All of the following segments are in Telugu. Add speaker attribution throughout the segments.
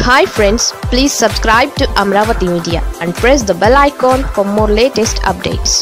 Speaker 1: hi friends please subscribe to Amaravati media and press the bell icon for more latest updates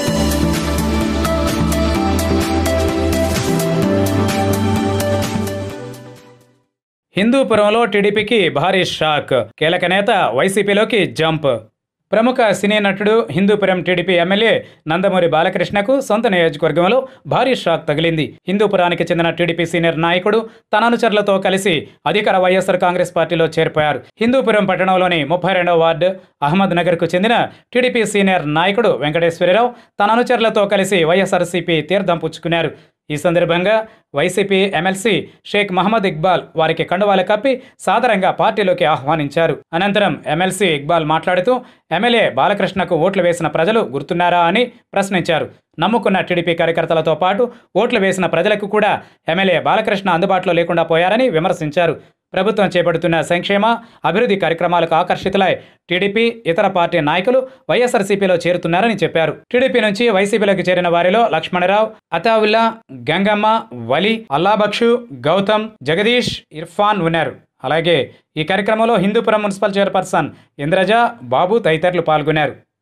Speaker 2: హిందూపురంలో టీడీపీకి భారీ షాక్ కీలక నేత వైసీపీలోకి జంప్ ప్రముఖ సినీ నటుడు హిందూపురం టీడీపీ ఎమ్మెల్యే నందమూరి బాలకృష్ణకు సొంత నియోజకవర్గంలో భారీ షాక్ తగిలింది హిందూపురానికి చెందిన టీడీపీ సీనియర్ నాయకుడు తన అనుచరులతో కలిసి అధికార వైఎస్ఆర్ కాంగ్రెస్ పార్టీలో చేరిపోయారు హిందూపురం పట్టణంలోని ముప్పై రెండవ వార్డు అహ్మద్ నగర్కు చెందిన టీడీపీ సీనియర్ నాయకుడు వెంకటేశ్వరరావు తన అనుచరులతో కలిసి వైఎస్ఆర్సీపీ తీర్థం పుచ్చుకున్నారు ఈ సందర్భంగా వైసీపీ ఎమ్మెల్సీ షేక్ మహమ్మద్ ఇక్బాల్ వారికి కండువాలు కప్పి సాదరంగా పార్టీలోకి ఆహ్వానించారు అనంతరం ఎమ్మెల్సీ ఇక్బాల్ మాట్లాడుతూ ఎమ్మెల్యే బాలకృష్ణకు ఓట్లు వేసిన ప్రజలు గుర్తున్నారా అని ప్రశ్నించారు నమ్ముకున్న టీడీపీ కార్యకర్తలతో పాటు ఓట్లు వేసిన ప్రజలకు కూడా ఎమ్మెల్యే బాలకృష్ణ అందుబాటులో లేకుండా పోయారని విమర్శించారు ప్రభుత్వం చేపడుతున్న సంక్షేమ అభివృద్ధి కార్యక్రమాలకు ఆకర్షితులై టీడీపీ ఇతర పార్టీ నాయకులు వైఎస్ఆర్సీపీలో చేరుతున్నారని చెప్పారు టీడీపీ నుంచి వైసీపీలోకి చేరిన వారిలో లక్ష్మణరావు అతావుల్లా గంగమ్మ వలి అల్లాబక్షు గౌతమ్ జగదీష్ ఇర్ఫాన్ ఉన్నారు అలాగే ఈ కార్యక్రమంలో హిందూపురం మున్సిపల్ చైర్పర్సన్ ఇంద్రజ బాబు తదితరులు పాల్గొన్నారు